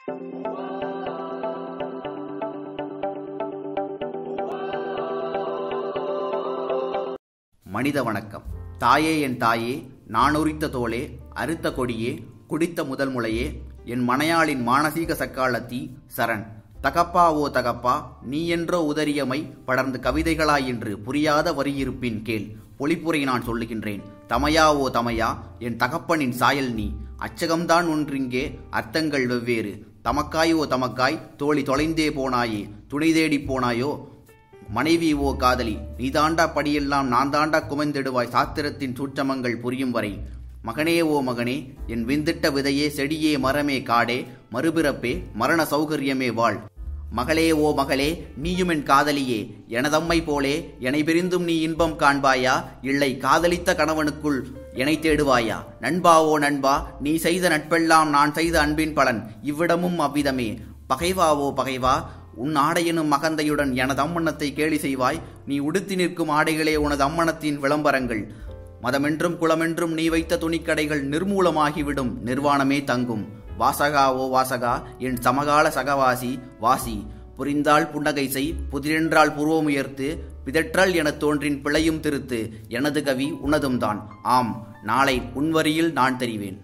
மனித வணக்கம் தாயே என் தாயே நான் உரித்த தோளே அறுத்த கொடியே குடித்த முதல் முளையே என் மனையாளின் மானசீக சக்காலத்தி சரண் தகப்பா ஓ தகப்பா நீ என்றோ உதரியமை படர்ந்து கவிதைகளாய் என்று புரியாத வரியிருப்பின் கேள் பொழிப்புரை நான் சொல்லுகின்றேன் தமையா ஓ தமையா என் தகப்பனின் சாயல் நீ அச்சகம்தான் ஒன்றிங்கே அர்த்தங்கள் வெவ்வேறு தமக்காய் ஓ தமக்காய் தோழி தொலைந்தே போனாயே துணை தேடிப் போனாயோ மனைவி ஓ காதலி நீ தாண்டா படியெல்லாம் நான் தாண்டா குமைந்திடுவாய் சாத்திரத்தின் சூட்சமங்கள் புரியும் வரை மகனே ஓ மகனே என் விந்திட்ட விதையே செடியே மரமே காடே மறுபிறப்பே மரண சௌகரியமே வாழ் மகளே ஓ மகளே நீயும் என் காதலியே எனதம்மை போலே என்னை பிரிந்தும் நீ இன்பம் காண்பாயா இல்லை காதலித்த கணவனுக்குள் என்னை தேடுவாயா நண்பா ஓ நண்பா நீ செய்த நட்பெல்லாம் நான் செய்த அன்பின் பலன் இவ்விடமும் அவ்விதமே பகைவா ஓ பகைவா உன் ஆடையெனும் மகந்தையுடன் எனது அம்மனத்தை கேலி செய்வாய் நீ உடுத்தி நிற்கும் ஆடைகளே உனது அம்மனத்தின் விளம்பரங்கள் மதமென்றும் குளமென்றும் நீ வைத்த துணிக்கடைகள் நிர்மூலமாகிவிடும் நிர்வாணமே தங்கும் வாசகா ஓ வாசகா என் சமகால சகவாசி வாசி புரிந்தால் புன்னகை செய் புதிரென்றால் புருவமுயர்த்து பிதற்றல் எனத் தோன்றின் பிழையும் திருத்து எனது கவி உனதும் தான் ஆம் நாளை உன்வரியில் நான் தெரிவேன்